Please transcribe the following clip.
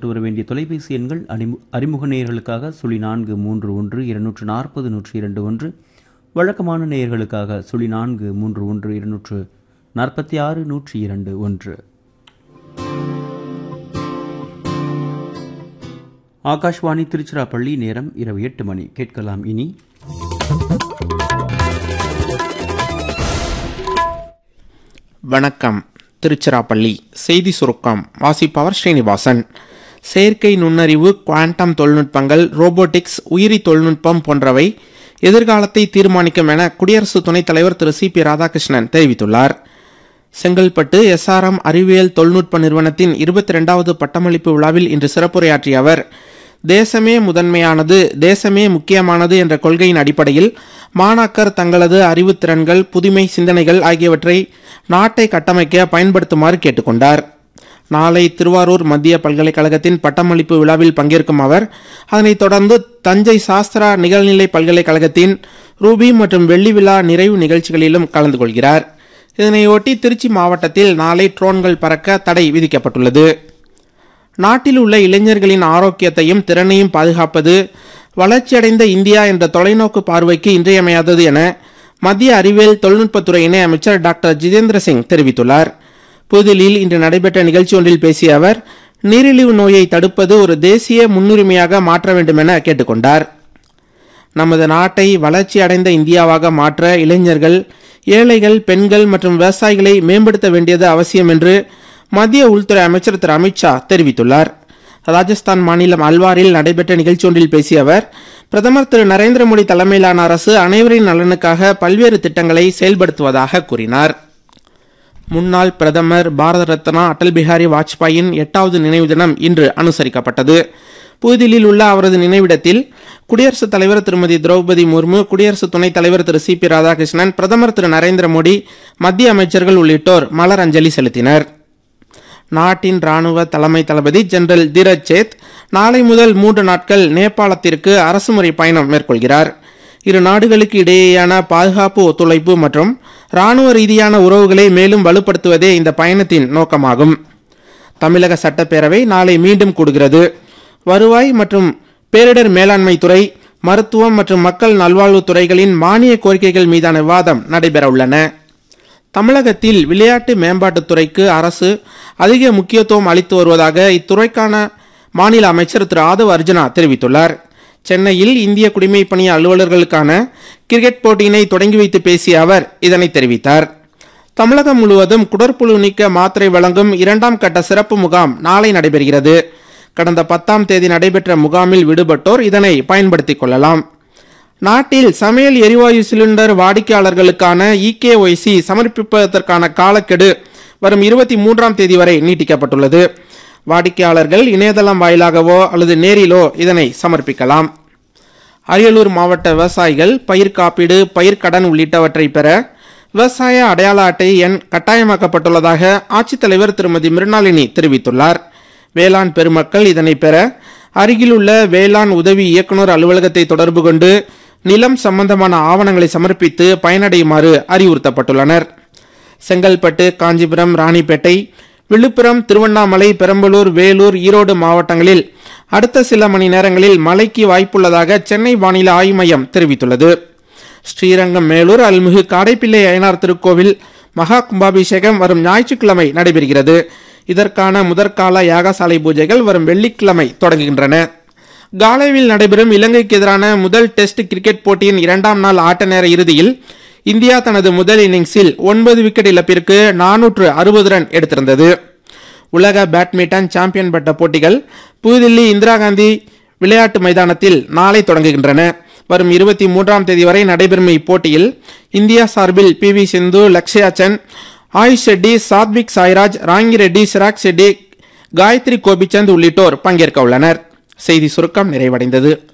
தொட்டு வர வேண்டிய தொலைபேசி எண்கள் அறிமு அறிமுக நேயர்களுக்காக சுழி நான்கு மூன்று ஒன்று இருநூற்று நாற்பது நூற்றி இரண்டு ஒன்று வழக்கமான நேயர்களுக்காக சுழி நான்கு மூன்று ஒன்று இருநூற்று நாற்பத்தி ஆறு நூற்றி இரண்டு ஒன்று ஆகாஷ்வாணி திருச்சிராப்பள்ளி நேரம் இரவு எட்டு மணி கேட்கலாம் இனி வணக்கம் திருச்சிராப்பள்ளி செய்தி சுருக்கம் வாசிப்பவர் ஸ்ரீனிவாசன் செயற்கை நுண்ணறிவு குவாண்டம் தொழில்நுட்பங்கள் ரோபோட்டிக்ஸ் உயிரி தொழில்நுட்பம் போன்றவை எதிர்காலத்தை தீர்மானிக்கும் என குடியரசு துணைத் தலைவர் திரு சி பி ராதாகிருஷ்ணன் தெரிவித்துள்ளார் செங்கல்பட்டு எஸ்ஆர்எம் அறிவியல் தொழில்நுட்ப நிறுவனத்தின் இருபத்தி ரெண்டாவது பட்டமளிப்பு விழாவில் இன்று சிறப்புரையாற்றிய அவர் தேசமே முதன்மையானது தேசமே முக்கியமானது என்ற கொள்கையின் அடிப்படையில் மாணாக்கர் தங்களது அறிவுத்திறன்கள் புதுமை சிந்தனைகள் ஆகியவற்றை நாட்டை கட்டமைக்க பயன்படுத்துமாறு கேட்டுக்கொண்டார் நாளை திருவாரூர் மத்திய பல்கலைக்கழகத்தின் பட்டமளிப்பு விழாவில் பங்கேற்கும் அவர் அதனைத் தொடர்ந்து தஞ்சை சாஸ்திரா நிகழ்நிலை பல்கலைக்கழகத்தின் ரூபி மற்றும் வெள்ளி விழா நிறைவு நிகழ்ச்சிகளிலும் கலந்து கொள்கிறார் இதனையொட்டி திருச்சி மாவட்டத்தில் நாளை ட்ரோன்கள் பறக்க தடை விதிக்கப்பட்டுள்ளது நாட்டில் உள்ள இளைஞர்களின் ஆரோக்கியத்தையும் திறனையும் பாதுகாப்பது வளர்ச்சியடைந்த இந்தியா என்ற தொலைநோக்கு பார்வைக்கு இன்றியமையாதது என மத்திய அறிவியல் தொழில்நுட்பத்துறை இணையமைச்சர் டாக்டர் ஜிதேந்திர சிங் தெரிவித்துள்ளார் புதுதில்லியில் இன்று நடைபெற்ற நிகழ்ச்சி ஒன்றில் பேசிய அவர் நீரிழிவு நோயை தடுப்பது ஒரு தேசிய முன்னுரிமையாக மாற்ற வேண்டும் என கேட்டுக்கொண்டார் நமது நாட்டை வளர்ச்சி அடைந்த இந்தியாவாக மாற்ற இளைஞர்கள் ஏழைகள் பெண்கள் மற்றும் விவசாயிகளை மேம்படுத்த வேண்டியது அவசியம் என்று மத்திய உள்துறை அமைச்சர் திரு அமித்ஷா தெரிவித்துள்ளார் ராஜஸ்தான் மாநிலம் அல்வாரில் நடைபெற்ற நிகழ்ச்சி ஒன்றில் பேசிய அவர் பிரதமர் திரு நரேந்திர மோடி தலைமையிலான அரசு அனைவரின் நலனுக்காக பல்வேறு திட்டங்களை செயல்படுத்துவதாக கூறினார் முன்னாள் பிரதமர் பாரத ரத்னா அடல் பிஹாரி வாஜ்பாயின் எட்டாவது நினைவு தினம் இன்று அனுசரிக்கப்பட்டது புதுதில்லியில் உள்ள அவரது நினைவிடத்தில் குடியரசுத் தலைவர் திருமதி திரௌபதி முர்மு குடியரசு துணைத் தலைவர் திரு சி பி ராதாகிருஷ்ணன் பிரதமர் திரு நரேந்திர மோடி மத்திய அமைச்சர்கள் உள்ளிட்டோர் மலர் அஞ்சலி செலுத்தினர் நாட்டின் ராணுவ தலைமை தளபதி ஜெனரல் தீரஜ் சேத் நாளை முதல் மூன்று நாட்கள் நேபாளத்திற்கு அரசுமுறை பயணம் மேற்கொள்கிறார் இரு நாடுகளுக்கு இடையேயான பாதுகாப்பு ஒத்துழைப்பு மற்றும் ராணுவ ரீதியான உறவுகளை மேலும் வலுப்படுத்துவதே இந்த பயணத்தின் நோக்கமாகும் தமிழக சட்டப்பேரவை நாளை மீண்டும் கூடுகிறது வருவாய் மற்றும் பேரிடர் மேலாண்மை துறை மருத்துவம் மற்றும் மக்கள் நல்வாழ்வுத் துறைகளின் மானிய கோரிக்கைகள் மீதான விவாதம் நடைபெற உள்ளன தமிழகத்தில் விளையாட்டு மேம்பாட்டுத் துறைக்கு அரசு அதிக முக்கியத்துவம் அளித்து வருவதாக இத்துறைக்கான மாநில அமைச்சர் திரு ஆதவ் அர்ஜுனா தெரிவித்துள்ளார் சென்னையில் இந்திய குடிமைப் பணி அலுவலர்களுக்கான கிரிக்கெட் போட்டியினை தொடங்கி வைத்து பேசிய அவர் இதனை தெரிவித்தார் தமிழகம் முழுவதும் குடற்புழு நீக்க மாத்திரை வழங்கும் இரண்டாம் கட்ட சிறப்பு முகாம் நாளை நடைபெறுகிறது கடந்த பத்தாம் தேதி நடைபெற்ற முகாமில் விடுபட்டோர் இதனை பயன்படுத்திக் கொள்ளலாம் நாட்டில் சமையல் எரிவாயு சிலிண்டர் வாடிக்கையாளர்களுக்கான இகேஒய்சி சமர்ப்பிப்பதற்கான காலக்கெடு வரும் இருபத்தி மூன்றாம் தேதி வரை நீட்டிக்கப்பட்டுள்ளது வாடிக்கையாளர்கள் இணையதளம் வாயிலாகவோ அல்லது நேரிலோ இதனை சமர்ப்பிக்கலாம் அரியலூர் மாவட்ட விவசாயிகள் பயிர் காப்பீடு பயிர்க்கடன் உள்ளிட்டவற்றை பெற விவசாய அடையாள அட்டை எண் கட்டாயமாக்கப்பட்டுள்ளதாக ஆட்சித்தலைவர் திருமதி மிருணாளினி தெரிவித்துள்ளார் வேளாண் பெருமக்கள் இதனை பெற அருகிலுள்ள வேளாண் உதவி இயக்குநர் அலுவலகத்தை தொடர்பு கொண்டு நிலம் சம்பந்தமான ஆவணங்களை சமர்ப்பித்து பயனடையுமாறு அறிவுறுத்தப்பட்டுள்ளனர் செங்கல்பட்டு காஞ்சிபுரம் ராணிப்பேட்டை விழுப்புரம் திருவண்ணாமலை பெரம்பலூர் வேலூர் ஈரோடு மாவட்டங்களில் அடுத்த சில மணி நேரங்களில் மழைக்கு வாய்ப்புள்ளதாக சென்னை வானிலை ஆய்வு மையம் தெரிவித்துள்ளது ஸ்ரீரங்கம் மேலூர் அல்மிகு காடைப்பிள்ளை அய்யனார் திருக்கோவில் மகா கும்பாபிஷேகம் வரும் ஞாயிற்றுக்கிழமை நடைபெறுகிறது இதற்கான முதற்கால யாகசாலை பூஜைகள் வரும் வெள்ளிக்கிழமை தொடங்குகின்றன காலேவில் நடைபெறும் இலங்கைக்கு எதிரான முதல் டெஸ்ட் கிரிக்கெட் போட்டியின் இரண்டாம் நாள் ஆட்ட நேர இறுதியில் இந்தியா தனது முதல் இன்னிங்ஸில் ஒன்பது விக்கெட் இழப்பிற்கு நானூற்று அறுபது ரன் எடுத்திருந்தது உலக பேட்மிண்டன் சாம்பியன் பட்ட போட்டிகள் புதுதில்லி இந்திரா காந்தி விளையாட்டு மைதானத்தில் நாளை தொடங்குகின்றன வரும் இருபத்தி மூன்றாம் தேதி வரை நடைபெறும் இப்போட்டியில் இந்தியா சார்பில் P V Sindhu Lakshya Sen Ayush Shetty Satwik Sairaj Rankireddy Chirag Shetty Gayatri Gopichand உள்ளிட்டோர் பங்கேற்க உள்ளனர் செய்தி சுருக்கம் நிறைவடைந்தது